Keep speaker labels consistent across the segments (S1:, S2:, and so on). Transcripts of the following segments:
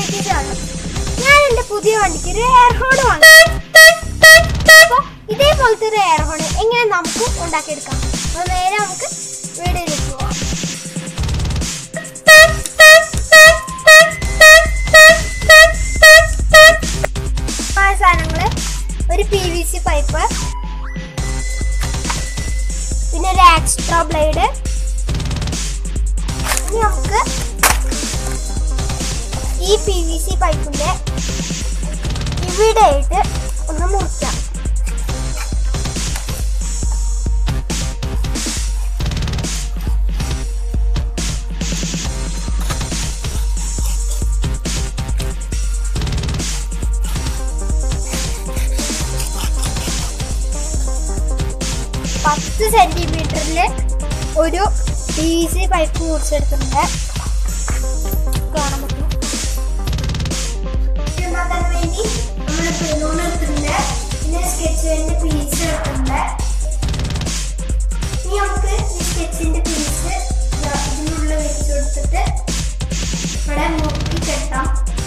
S1: വീഡിയോയിലേക്ക് സ്വാഗതം ഞാൻ എൻ്റെ പുതിയ വണ്ടിക്ക് ഒരു എയർ ഹോൺ വാങ്ങി അപ്പോൾ ഇതേപോലത്തെ ഒരു എയർ ഹോൺ എങ്ങനെ നമുക്ക് ഉണ്ടാക്കിയെടുക്കാം അപ്പോൾ നേരെ നമുക്ക് വീഡിയോയിലേക്ക് പോവാം ആ സാധനങ്ങൾ ഒരു പി വി സി പൈപ്പ് പിന്നെ ഒരു എക്സ്ട്രാ ബ്ലേഡ് ഇനി നമുക്ക് ഈ പി വി സി പൈപ്പിന്റെ ഇവിടെയായിട്ട് ഒന്ന് മുറിക്കാം പത്ത് സെന്റിമീറ്ററിൽ ഒരു പി വി സി പൈപ്പ് മുറിച്ചെടുത്തിട്ടുണ്ട് കാണാൻ പറ്റും ഉണ്ടാക്കാൻ വേണ്ടി നമ്മൾ പെലൂൺ എടുത്തിട്ടുണ്ട് പിന്നെ സ്കെച്ച് പെയിന്റ് പീസ് എടുത്തിട്ടുണ്ട് ഇനി നമുക്ക് ഈ സ്കെച്ചിന്റെ പീസ് ഇതിനുള്ളിൽ വെച്ച് കൊടുത്തിട്ട് ഇവിടെ മുറുക്കി കെട്ടാം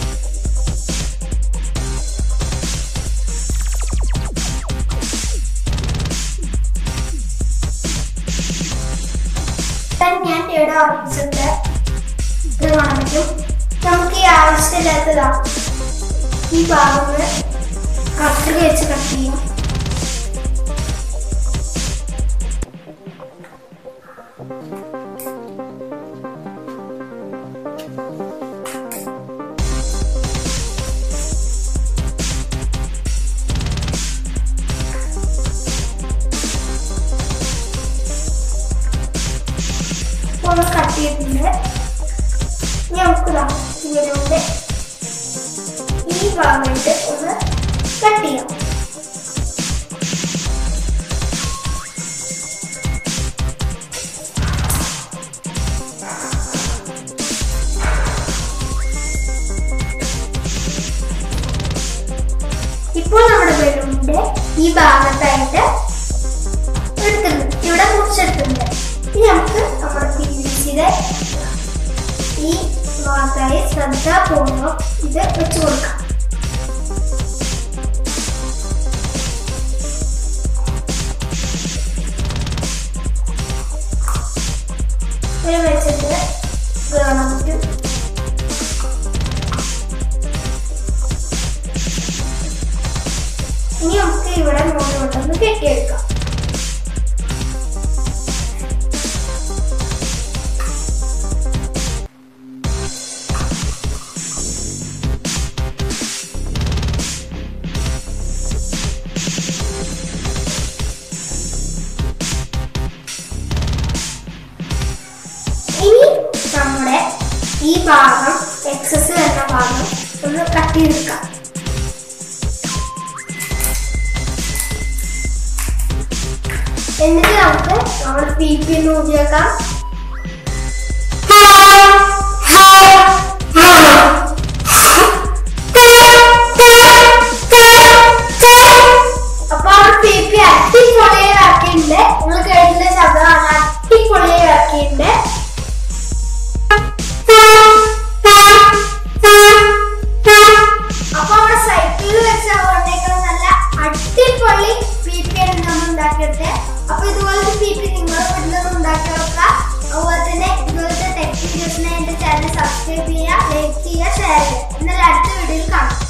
S1: ഇതാണ് ഞാൻ ഇവിടെ ഉറപ്പിച്ചിട്ട് ഇത് കാണാൻ പറ്റും നമുക്ക് ഈ ആവശ്യമില്ലാത്തതാ ഈ ഭാഗങ്ങൾ കത്രിക വെച്ച് കട്ട് ചെയ്യും ഇപ്പൊ ഒന്ന് കട്ട് ചെയ്തിട്ടുണ്ട് ഇനി നമുക്ക് ദാ ഇതിലൂടെ ഈ ഭാഗമായിട്ട് ഒന്ന് കട്ട് ചെയ്യാം ഇപ്പോൾ നമ്മുടെ ബലൂണിന്റെ ഈ ഭാഗത്തായിട്ട് എടുത്തിട്ടുണ്ട് ഇവിടെ മുറിച്ചെടുത്തിട്ടുണ്ട് ഇനി നമുക്ക് നമ്മുടെ പീസിയുടെ ഈ ഭാഗത്തായി ശ്രദ്ധാപൂർവ്വം ഇത് വെച്ച് കൊടുക്കാം ഇത് വെച്ചിട്ട് കാണാൻ പറ്റും ഇനി നമുക്ക് ഇവിടെ മുകളിലോട്ടൊന്ന് കെട്ടിയെടുക്കാം ഇനി നമ്മുടെ ഈ ഭാഗം എക്സസ് വരുന്ന ഭാഗം ഒന്ന് കട്ട് ചെയ്തെടുക്കാം എന്നിട്ട് നമുക്ക് നമ്മുടെ പി പി ഒന്ന് ഊതിയേക്കാം അപ്പൊ അവിടെ പി പി അടിപൊളിയായി ഇറക്കിയിട്ടുണ്ട് നിങ്ങൾ കേട്ടില്ല ശബ്ദമാണ് അടിപൊളിയായി ഇറക്കിയിട്ടുണ്ട് അപ്പൊ അവിടെ സൈക്കിളിൽ വെച്ച ഓട്ടേക്കാൾ നല്ല അടിപൊളി പി പി ആണ് നമ്മൾ ഉണ്ടാക്കിയിട്ട് അപ്പൊ ഇതുപോലത്തെ പി പി നിങ്ങൾ വീട്ടിൽ ഉണ്ടാക്കി വെക്കുക അതുപോലെ തന്നെ ഇതുപോലത്തെ ടെക് വീഡിയോസിനെ എന്റെ ചാനൽ സബ്സ്ക്രൈബ് ചെയ്യുക ലൈക്ക് ചെയ്യുക ഷെയർ ചെയ്യുക എന്നാൽ അടുത്ത വീഡിയോയിൽ കാണാം